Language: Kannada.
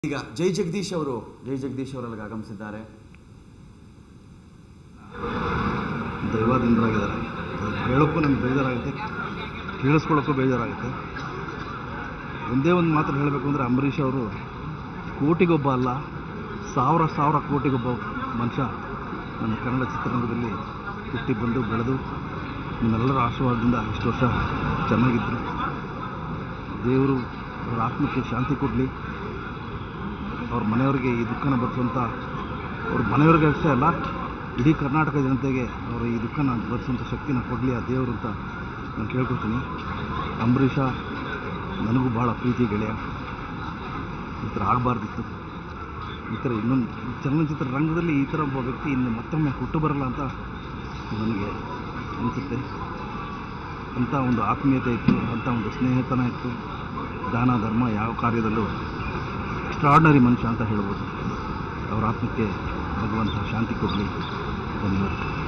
ಈಗ ಜೈ ಜಗದೀಶ್ ಅವರು ಜೈ ಜಗದೀಶ್ ಅವರಲ್ಲಿ ಆಗಮಿಸಿದ್ದಾರೆ ದೈವಾದಿಂದರಾಗಿದ್ದಾರೆ ಹೇಳೋಕ್ಕೂ ನಮ್ಗೆ ಬೇಜಾರಾಗುತ್ತೆ ಕೇಳಿಸ್ಕೊಳ್ಳೋಕ್ಕೂ ಬೇಜಾರಾಗುತ್ತೆ ಒಂದೇ ಒಂದು ಮಾತ್ರ ಹೇಳಬೇಕು ಅಂದರೆ ಅಂಬರೀಷ್ ಅವರು ಕೋಟಿಗೊಬ್ಬ ಅಲ್ಲ ಸಾವಿರ ಸಾವಿರ ಕೋಟಿಗೊಬ್ಬ ಮನುಷ್ಯ ನಮ್ಮ ಕನ್ನಡ ಚಿತ್ರರಂಗದಲ್ಲಿ ಹುಟ್ಟಿ ಬಂದು ಬೆಳೆದು ನಿಮ್ಮೆಲ್ಲರ ಆಶೀರ್ವಾದದಿಂದ ಇಷ್ಟು ವರ್ಷ ಚೆನ್ನಾಗಿದ್ದರು ದೇವರು ಅವರ ಆತ್ಮಕ್ಕೆ ಶಾಂತಿ ಕೊಡಲಿ ಅವ್ರ ಮನೆಯವರಿಗೆ ಈ ದುಃಖನ ಭರಿಸುವಂಥ ಅವ್ರ ಮನೆಯವ್ರಿಗೆ ಅಷ್ಟೇ ಅಲ್ಲ ಇಡೀ ಕರ್ನಾಟಕ ಜನತೆಗೆ ಅವರು ಈ ದುಃಖನ ಭರಿಸುವಂಥ ಶಕ್ತಿನ ಕೊಡಲಿ ಆ ದೇವರು ಅಂತ ನಾನು ಕೇಳ್ಕೊಳ್ತೀನಿ ಅಂಬರೀಷ ನನಗೂ ಭಾಳ ಪ್ರೀತಿ ಗೆಳೆಯ ಈ ಥರ ಆಗಬಾರ್ದಿತ್ತು ಈ ಥರ ಇನ್ನೊಂದು ಚಲನಚಿತ್ರ ರಂಗದಲ್ಲಿ ಈ ಥರ ಒಬ್ಬ ವ್ಯಕ್ತಿ ಇನ್ನು ಮತ್ತೊಮ್ಮೆ ಹುಟ್ಟು ಬರಲ್ಲ ಅಂತ ನನಗೆ ಅನಿಸುತ್ತೆ ಅಂಥ ಒಂದು ಆತ್ಮೀಯತೆ ಇತ್ತು ಅಂಥ ಒಂದು ಸ್ನೇಹಿತನ ಇತ್ತು ದಾನ ಧರ್ಮ ಯಾವ ಕಾರ್ಯದಲ್ಲೂ ಎಕ್ಸ್ಟ್ರಾರ್ಡನರಿ ಮನುಷ್ಯ ಅಂತ ಹೇಳ್ಬೋದು ಅವರ ಆತ್ಮಕ್ಕೆ ಭಗವಂತ ಶಾಂತಿ ಕೊಡಲಿ ಧನ್ಯವಾದ